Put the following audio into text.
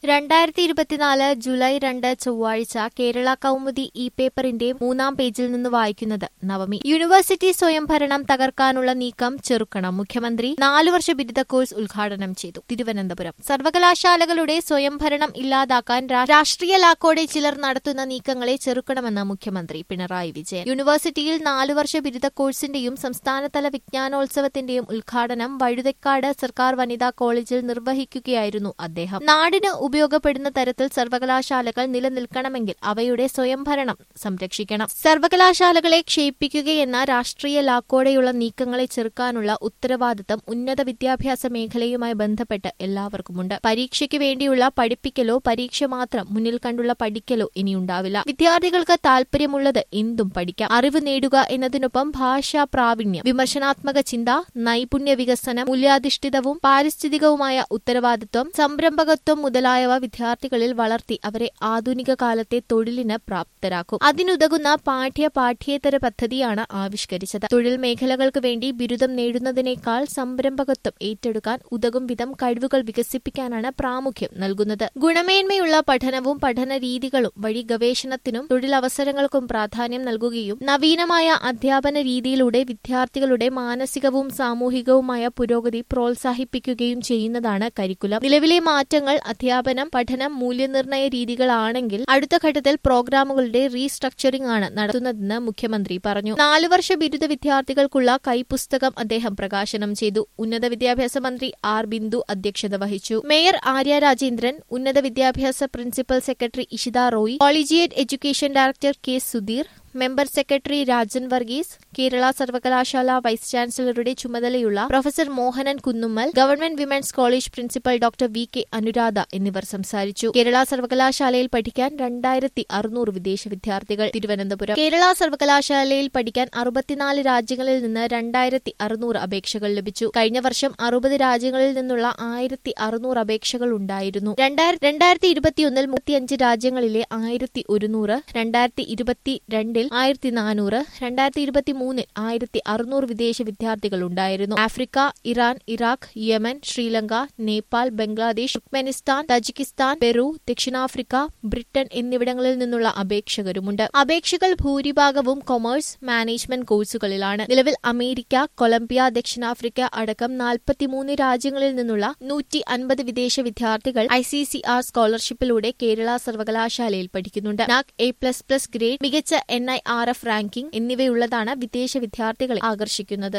രണ്ടായിരത്തി ഇരുപത്തിനാല് ജൂലൈ രണ്ട് ചൊവ്വാഴ്ച കേരള കൗമുദി ഇ പേപ്പറിന്റെ മൂന്നാം പേജിൽ നിന്ന് വായിക്കുന്നത് നവമി യൂണിവേഴ്സിറ്റി സ്വയംഭരണം തകർക്കാനുള്ള നീക്കം ചെറുക്കണം മുഖ്യമന്ത്രി നാലു വർഷ ബിരുദ കോഴ്സ് ഉദ്ഘാടനം ചെയ്തു തിരുവനന്തപുരം സർവകലാശാലകളുടെ സ്വയംഭരണം ഇല്ലാതാക്കാൻ രാ- രാഷ്ട്രീയ ലാക്കോടെ ചിലർ നടത്തുന്ന നീക്കങ്ങളെ ചെറുക്കണമെന്ന് മുഖ്യമന്ത്രി പിണറായി വിജയൻ യൂണിവേഴ്സിറ്റിയിൽ നാലു വർഷ ബിരുദ കോഴ്സിന്റെയും സംസ്ഥാനതല വിജ്ഞാനോത്സവത്തിന്റെയും ഉദ്ഘാടനം വഴുതക്കാട് സർക്കാർ വനിതാ കോളേജിൽ നിർവഹിക്കുകയായിരുന്നു അദ്ദേഹം നാടിന് ഉപയോഗപ്പെടുന്ന തരത്തിൽ സർവകലാശാലകൾ നിലനിൽക്കണമെങ്കിൽ അവയുടെ സ്വയംഭരണം സംരക്ഷിക്കണം സർവകലാശാലകളെ ക്ഷയിപ്പിക്കുകയെന്ന രാഷ്ട്രീയ ലാക്കോടെയുള്ള നീക്കങ്ങളെ ചെറുക്കാനുള്ള ഉത്തരവാദിത്തം ഉന്നത വിദ്യാഭ്യാസ മേഖലയുമായി ബന്ധപ്പെട്ട് എല്ലാവർക്കുമുണ്ട് പരീക്ഷയ്ക്ക് വേണ്ടിയുള്ള പഠിപ്പിക്കലോ പരീക്ഷ മാത്രം മുന്നിൽ കണ്ടുള്ള പഠിക്കലോ ഇനിയുണ്ടാവില്ല വിദ്യാർത്ഥികൾക്ക് താൽപര്യമുള്ളത് എന്തും പഠിക്കാം അറിവ് നേടുക എന്നതിനൊപ്പം ഭാഷാ പ്രാവീണ്യം വിമർശനാത്മക ചിന്ത നൈപുണ്യ വികസനം മൂല്യാധിഷ്ഠിതവും പാരിസ്ഥിതികവുമായ ഉത്തരവാദിത്വം സംരംഭകത്വം മുതലായവ വിദ്യാർത്ഥികളിൽ വളർത്തി അവരെ ആധുനിക കാലത്തെ തൊഴിലിന് പ്രാപ്തരാക്കും അതിനുതകുന്ന പാഠ്യ പാഠ്യേതര പദ്ധതിയാണ് ആവിഷ്കരിച്ചത് തൊഴിൽ മേഖലകൾക്ക് വേണ്ടി ബിരുദം നേടുന്നതിനേക്കാൾ സംരംഭകത്വം ഏറ്റെടുക്കാൻ ഉതകും വിധം കഴിവുകൾ വികസിപ്പിക്കാനാണ് പ്രാമുഖ്യം നൽകുന്നത് ഗുണമേന്മയുള്ള പഠനവും പഠന രീതികളും വഴി ഗവേഷണത്തിനും തൊഴിലവസരങ്ങൾക്കും പ്രാധാന്യം നൽകുകയും നവീനമായ അധ്യാപന രീതിയിലൂടെ വിദ്യാർത്ഥികളുടെ മാനസികവും സാമൂഹികവുമായ പുരോഗതി പ്രോത്സാഹിപ്പിക്കുകയും ചെയ്യുന്നതാണ് കരിക്കുലം നിലവിലെ മാറ്റങ്ങൾ അധ്യാപനം പഠനം മൂല്യനിർണ്ണയ രീതികളാണെങ്കിൽ അടുത്ത ഘട്ടത്തിൽ പ്രോഗ്രാമുകളുടെ റീസ്ട്രക്ചറിംഗ് ആണ് നടത്തുന്നതെന്ന് മുഖ്യമന്ത്രി പറഞ്ഞു നാലു വർഷ ബിരുദ വിദ്യാർത്ഥികൾക്കുള്ള കൈപ്പുസ്തകം അദ്ദേഹം പ്രകാശനം ചെയ്തു ഉന്നത വിദ്യാഭ്യാസ മന്ത്രി ആർ ബിന്ദു അധ്യക്ഷത വഹിച്ചു മേയർ ആര്യ രാജേന്ദ്രൻ ഉന്നത വിദ്യാഭ്യാസ principal secretary Ishita Roy collegiate education director K Sudheer member secretary Rajan Varghese Kerala സർവകലാശാല വൈസ് ചാൻസലറുടെ ചുമതലയുള്ള professor Mohanan Kunnummal government women's college principal doctor V K Anuradha എന്നിവർ സംസാരിച്ചു കേരള സർവകലാശാലയിൽ പഠിക്കാൻ രണ്ടായിരത്തി അറുന്നൂറ് വിദേശ വിദ്യാർത്ഥികൾ തിരുവനന്തപുരം കേരള സർവകലാശാലയിൽ പഠിക്കാൻ അറുപത്തിനാല് രാജ്യങ്ങളിൽ നിന്ന് രണ്ടായിരത്തി അറുന്നൂറ് അപേക്ഷകൾ ലഭിച്ചു കഴിഞ്ഞ വർഷം അറുപത് രാജ്യങ്ങളിൽ നിന്നുള്ള ആയിരത്തി അറുന്നൂറ് അപേക്ഷകൾ ഉണ്ടായിരുന്നു രണ്ടായിരത്തി ഇരുപത്തിയൊന്നിൽ മുപ്പത്തിയഞ്ച് രാജ്യങ്ങളിലെ ആയിരത്തി ഒരുന്നൂറ് രണ്ടായിരത്തി ഇരുപത്തിരണ്ടിൽ ആയിരത്തി നാനൂറ് രണ്ടായിരത്തി ഇരുപത്തി മൂന്നിൽ ആയിരത്തി അറുന്നൂറ് വിദേശ വിദ്യാർത്ഥികൾ ഉണ്ടായിരുന്നു Africa Iran Iraq Yemen Sri Lanka Nepal Bangladesh Turkmenistan Tajikistan Peru ദക്ഷിണാഫ്രിക്ക ബ്രിട്ടൻ എന്നിവിടങ്ങളിൽ നിന്നുള്ള അപേക്ഷകരുമുണ്ട് അപേക്ഷകൾ ഭൂരിഭാഗവും കൊമേഴ്സ് മാനേജ്മെന്റ് കോഴ്സുകളിലാണ് നിലവിൽ അമേരിക്ക കൊളംബിയ ദക്ഷിണാഫ്രിക്ക അടക്കം നാൽപ്പത്തിമൂന്ന് രാജ്യങ്ങളിൽ നിന്നുള്ള നൂറ്റി അൻപത് വിദേശ വിദ്യാർത്ഥികൾ ഐ സി സി ആർ സ്കോളർഷിപ്പിലൂടെ കേരള സർവകലാശാലയിൽ പഠിക്കുന്നുണ്ട് NAAC A plus plus grade മികച്ച N I R F ranking എന്നിവയുള്ളതാണ് വിദേശ വിദ്യാർത്ഥികളെ ആകർഷിക്കുന്നത്